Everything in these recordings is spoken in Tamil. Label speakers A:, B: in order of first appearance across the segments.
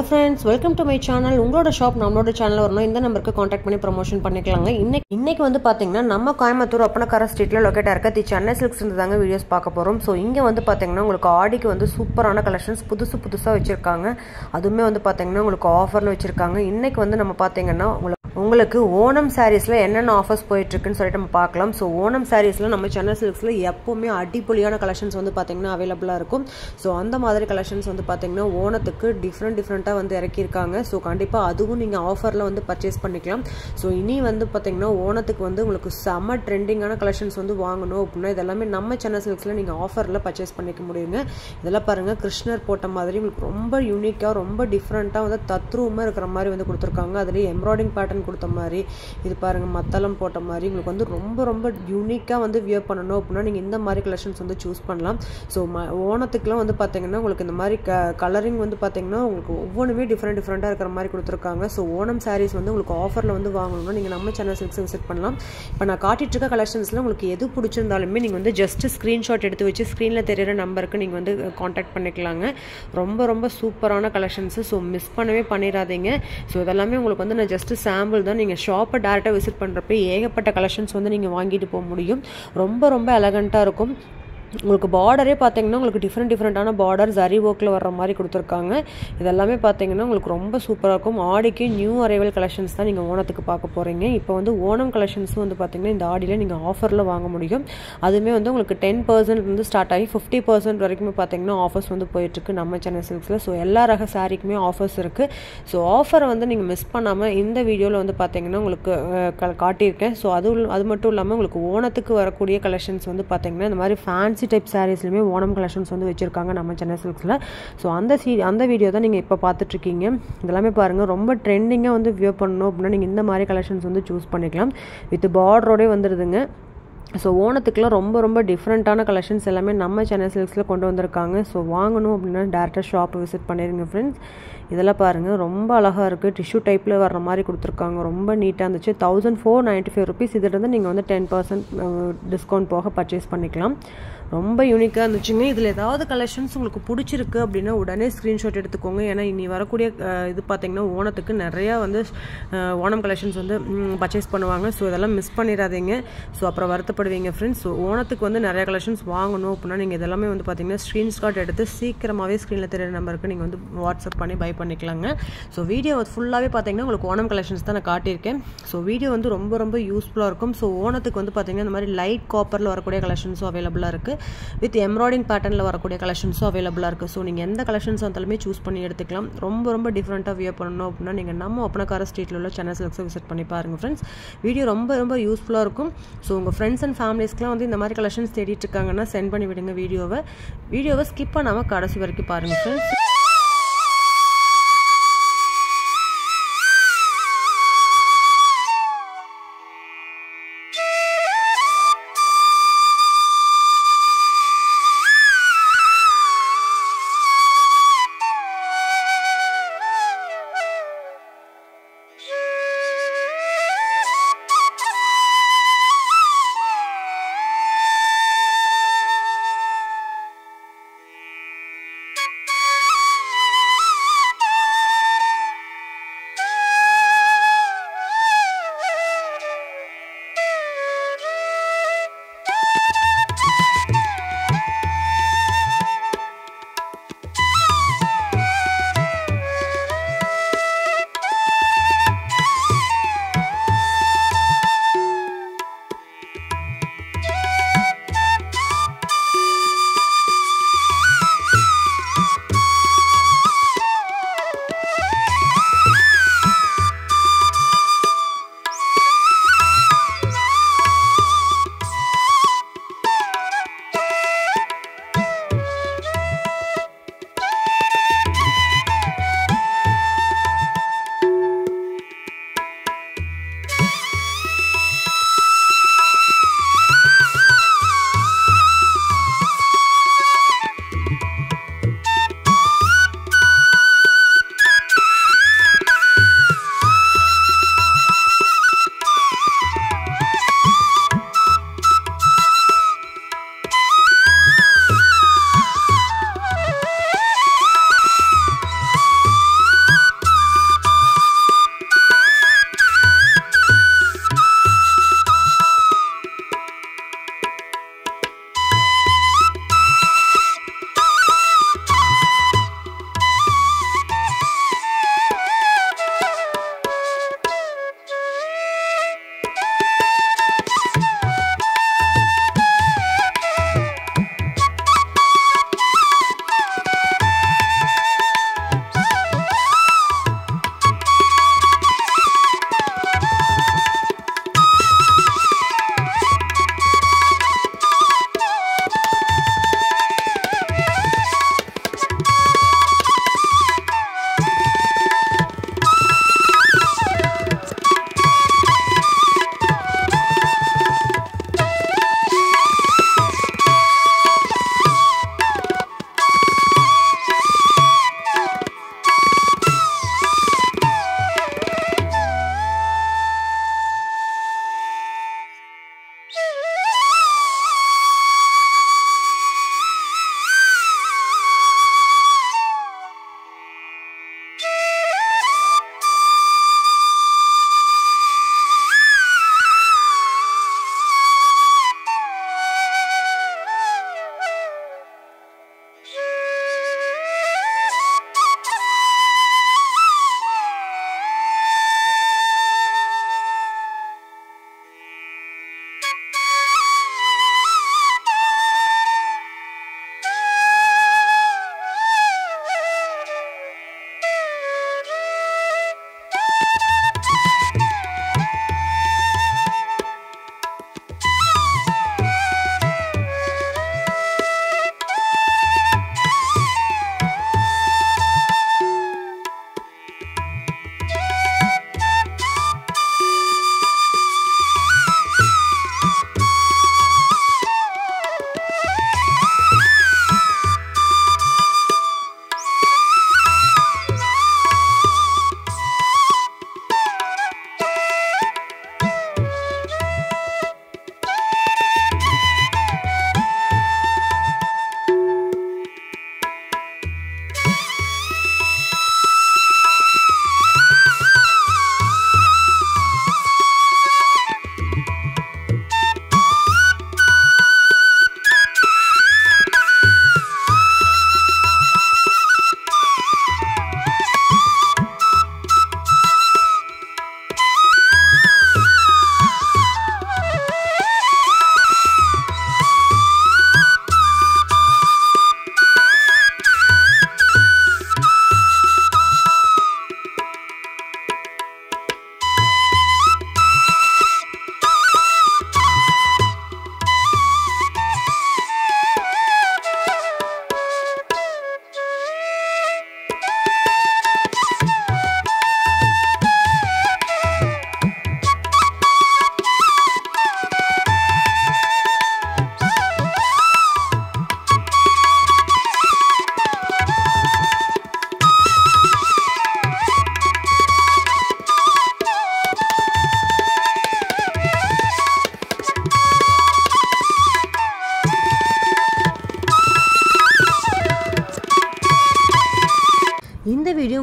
A: hello friends welcome to my channel உங்களோட ஷாப் நம்மளோட சேனல் வரணும் இந்த நம்பருக்கு காண்டாக்ட் பண்ணி ப்ரமோஷன் பண்ணிக்கலாங்க இன்னைக்கு இன்னைக்கு வந்து பார்த்தீங்கன்னா நம்ம கோயம்புத்தூர் ஒப்பனக்கார ஸ்ட்ரீட்டில் லொக்கேட் இருக்க தி சென்னை சில்க்ஸ் இருந்து தாங்க வீடியோஸ் பார்க்க போகிறோம் ஸோ இங்கே வந்து பார்த்தீங்கன்னா உங்களுக்கு ஆடிக்கு வந்து சூப்பரான கலெக்ஷன்ஸ் புதுசு புதுசாக வச்சுருக்காங்க அதுவுமே வந்து பார்த்தீங்கன்னா உங்களுக்கு ஆஃபரில் வச்சுருக்காங்க இன்னைக்கு வந்து நம்ம பார்த்தீங்கன்னா உங்களுக்கு உங்களுக்கு ஓணம் சாரீஸில் என்னென்ன ஆஃபர்ஸ் போயிட்டுருக்குன்னு சொல்லிட்டு நம்ம பார்க்கலாம் ஸோ ஓணம் சாரீஸில் நம்ம சென்னை சில்க்ஸில் எப்போவுமே அடிப்பொலியான கலெக்ஷன்ஸ் வந்து பார்த்திங்கன்னா அவைலபிளாக இருக்கும் ஸோ அந்த மாதிரி கலெக்ஷன்ஸ் வந்து பார்த்திங்கன்னா ஓணத்துக்கு டிஃப்ரெண்ட் டிஃப்ரெண்ட்டாக வந்து இறக்கியிருக்காங்க ஸோ கண்டிப்பாக அதுவும் நீங்கள் ஆஃபரில் வந்து பர்ச்சேஸ் பண்ணிக்கலாம் ஸோ இனி வந்து பார்த்திங்கன்னா ஓணத்துக்கு வந்து உங்களுக்கு செம்ம ட்ரெண்டிங்கான கலெக்ஷன்ஸ் வந்து வாங்கணும் அப்படின்னா இதெல்லாமே நம்ம சென்னை சில்க்ஸில் நீங்கள் ஆஃபரில் பர்ச்சேஸ் பண்ணிக்க முடியுங்க இதெல்லாம் பாருங்கள் கிருஷ்ணர் போட்ட மாதிரி உங்களுக்கு ரொம்ப யூனிக்காக ரொம்ப டிஃப்ரெண்ட்டாக வந்து தத்ரூமாக இருக்கிற மாதிரி வந்து கொடுத்துருக்காங்க அதுலேயே எம்ப்ராய்டிங் பேட்டர்ன் கொடுத்த மாதிரி இது பாருங்கள் மத்தளம் போட்ட மாதிரி உங்களுக்கு வந்து ரொம்ப ரொம்ப யூனிக்காக வந்து வியர் பண்ணணும் அப்படின்னா நீங்கள் இந்த மாதிரி கலெக்ஷன்ஸ் வந்து சூஸ் பண்ணலாம் ஸோ ம ஓணத்துக்குலாம் வந்து பார்த்தீங்கன்னா உங்களுக்கு இந்த மாதிரி க கலரிங் வந்து பார்த்தீங்கன்னா உங்களுக்கு ஒவ்வொன்றுமே டிஃப்ரெண்ட் டிஃப்ரெண்ட்டாக இருக்கிற மாதிரி கொடுத்துருக்காங்க ஸோ ஓணம் சாரீஸ் வந்து உங்களுக்கு ஆஃபரில் வந்து வாங்கணும்னா நீங்கள் நம்ம சேனல் சில்க்ஸ் விசிட் பண்ணலாம் இப்போ நான் காட்டிட்டு இருக்க கலெக்ஷன்ஸில் உங்களுக்கு எது பிடிச்சிருந்தாலுமே நீங்கள் வந்து ஜஸ்ட் ஸ்க்ரீன்ஷாட் எடுத்து வச்சு ஸ்க்ரீனில் தெரியிற நம்பருக்கு நீங்கள் வந்து காண்டாக்ட் பண்ணிக்கலாங்க ரொம்ப ரொம்ப சூப்பரான கலெக்ஷன்ஸு ஸோ மிஸ் பண்ணவே பண்ணிடாதீங்க ஸோ இதெல்லாமே உங்களுக்கு வந்து நான் ஜஸ்ட் சாம்பிள் தான் நீங்கள் ஷாப்பை டேரெக்டாக விசிட் பண்ணுறப்ப ஏகப்பட்ட கலெக்ஷன்ஸ் வந்து நீங்கள் வாங்கிட்டு போக முடியும் ரொம்ப ரொம்ப எலகண்ட்டாக இருக்கும் உங்களுக்கு பார்டரே பார்த்தீங்கன்னா உங்களுக்கு டிஃப்ரெண்ட் டிஃப்ரெண்ட்டான பார்டர் ஜரி ஒர்க்கில் வர்ற மாதிரி கொடுத்துருக்காங்க இதெல்லாமே பார்த்தீங்கன்னா உங்களுக்கு ரொம்ப சூப்பராக இருக்கும் ஆடிக்கு நியூ அரைவல் கலெக்ஷன்ஸ் தான் நீங்கள் ஓணத்துக்கு பார்க்க போகிறீங்க இப்போ வந்து ஓணம் கலெக்ஷன்ஸும் வந்து பார்த்தீங்கன்னா இந்த ஆடியில் நீங்கள் ஆஃபரில் வாங்க முடியும் அதுவுமே வந்து உங்களுக்கு டென் பர்சன்ட் வந்து ஸ்டார்ட் ஆகி ஃபிஃப்டி பர்சன்ட் வரைக்கும் பார்த்தீங்கன்னா ஆஃபர்ஸ் வந்து போயிட்டுருக்கு நம்ம சென்னை சில்க்ஸில் ஸோ எல்லா ரக சாரிக்குமே ஆஃபர்ஸ் இருக்குது ஸோ ஆஃபரை வந்து நீங்கள் மிஸ் பண்ணாமல் இந்த வீடியோவில் வந்து பார்த்தீங்கன்னா உங்களுக்கு காட்டியிருக்கேன் ஸோ அது அது மட்டும் இல்லாமல் உங்களுக்கு ஓணத்துக்கு வரக்கூடிய கலெக்ஷன்ஸ் வந்து பார்த்தீங்கன்னா இந்த மாதிரி ஃபேன்சி டைப் சாரீஸ்லையுமே ஓணம் கலெக்ஷன்ஸ் வந்து வச்சுருக்காங்க நம்ம சென்னை சில்க்ஸில் ஸோ அந்த சீ அந்த வீடியோ தான் நீங்கள் இப்போ பார்த்துட்ருக்கீங்க இதெல்லாமே பாருங்கள் ரொம்ப ட்ரெண்டிங்காக வந்து வியூ பண்ணணும் அப்படின்னா நீங்கள் இந்த மாதிரி கலெக்ஷன்ஸ் வந்து சூஸ் பண்ணிக்கலாம் வித் பார்டரோடே வந்துடுதுங்க ஸோ ஓணத்துக்குலாம் ரொம்ப ரொம்ப டிஃப்ரெண்ட்டான கலெக்ஷன்ஸ் எல்லாமே நம்ம சென்னை சில்க்ஸில் கொண்டு வந்திருக்காங்க ஸோ வாங்கணும் அப்படின்னா டேரெக்டாக ஷாப் விசிட் பண்ணிடுங்க ஃப்ரெண்ட்ஸ் இதெல்லாம் பாருங்கள் ரொம்ப அழகாக இருக்குது டிஷ்யூ டைப்பில் வர்ற மாதிரி கொடுத்துருக்காங்க ரொம்ப நீட்டாக இருந்துச்சு thousand four ninety five rupees இதிலிருந்து நீங்கள் வந்து டென் பர்சன்ட் டிஸ்கவுண்ட் போக பர்ச்சேஸ் பண்ணிக்கலாம் ரொம்ப யூனிக்காக இருந்துச்சுங்க இதில் ஏதாவது கலெக்ஷன்ஸ் உங்களுக்கு பிடிச்சிருக்கு அப்படின்னா உடனே ஸ்க்ரீன்ஷாட் எடுத்துக்கோங்க ஏன்னா இனி வரக்கூடிய இது பார்த்திங்கன்னா ஓணத்துக்கு நிறையா வந்து ஓணம் கலெக்ஷன்ஸ் வந்து பர்ச்சேஸ் பண்ணுவாங்க ஸோ இதெல்லாம் மிஸ் பண்ணிடாதீங்க ஸோ அப்புறம் வருத்தப்படுவீங்க ஃப்ரெண்ட்ஸ் ஸோ ஓணத்துக்கு வந்து நிறையா கலெக்ஷன்ஸ் வாங்கணும் அப்படின்னா நீங்கள் இதெல்லாமே வந்து பார்த்திங்கன்னா ஸ்க்ரீன்ஷாட் எடுத்து சீக்கிரமாகவே ஸ்க்ரீனில் தெரியிற நம்பருக்கு நீங்கள் வந்து வாட்ஸ்அப் பண்ணி பை பண்ணிக்கலாங்க ஸோ வீடியோ ஃபுல்லாகவே பார்த்தீங்கன்னா உங்களுக்கு ஓணம் கலெக்ஷன்ஸ் தான் நான் காட்டியிருக்கேன் ஸோ வீடியோ வந்து ரொம்ப ரொம்ப யூஸ்ஃபுல்லாக இருக்கும் ஸோ ஓணத்துக்கு வந்து பார்த்திங்கன்னா இந்த மாதிரி லைட் காப்பரில் வரக்கூடிய கலெக்ஷன்ஸும் அவைலபிளாக இருக்குது வித் எம்ப்ராய்டிங் பேட்டர்னில் வரக்கூடிய கலெக்ஷன்ஸும் அவைலபிளாக இருக்குது ஸோ நீங்கள் எந்த கலெக்ஷன்ஸ் வந்தாலுமே சூஸ் பண்ணி எடுத்துக்கலாம் ரொம்ப ரொம்ப டிஃப்ரெண்ட்டாக வியர் பண்ணணும் அப்படின்னா நீங்கள் நம்ம ஒப்பனக்கார ஸ்ட்ரீட்டில் உள்ள சென்னை சில்க்ஸை விசிட் பண்ணி பாருங்கள் ஃப்ரெண்ட்ஸ் வீடியோ ரொம்ப ரொம்ப யூஸ்ஃபுல்லாக இருக்கும் ஸோ உங்கள் ஃப்ரெண்ட்ஸ் அண்ட் ஃபேமிலிஸ்க்குலாம் வந்து இந்த மாதிரி கலெக்ஷன்ஸ் தேடிட்டு இருக்காங்கன்னா சென்ட் பண்ணி விடுங்க வீடியோவை வீடியோவை ஸ்கிப் பண்ணாமல் கடைசி வரைக்கும் பாருங்கள் ஃப்ரெண்ட்ஸ்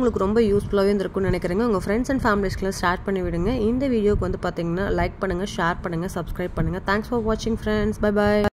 A: உங்களுக்கு ரொம்ப யூஸ்ஃபுல்லாகவே இருந்திருக்கும்னு நினைக்கிறேங்க உங்கள் ஃப்ரெண்ட்ஸ் அண்ட் ஃபேமிலிஸ்க்குலாம் ஷேர் பண்ணி விடுங்க இந்த வீடியோக்கு வந்து பார்த்தீங்கன்னா லைக் பண்ணுங்கள் ஷேர் பண்ணுங்கள் சப்ஸ்கிரைப் பண்ணுங்கள் தேங்க்ஸ் ஃபார் வாட்சிங் ஃப்ரெண்ட்ஸ் பை பாய்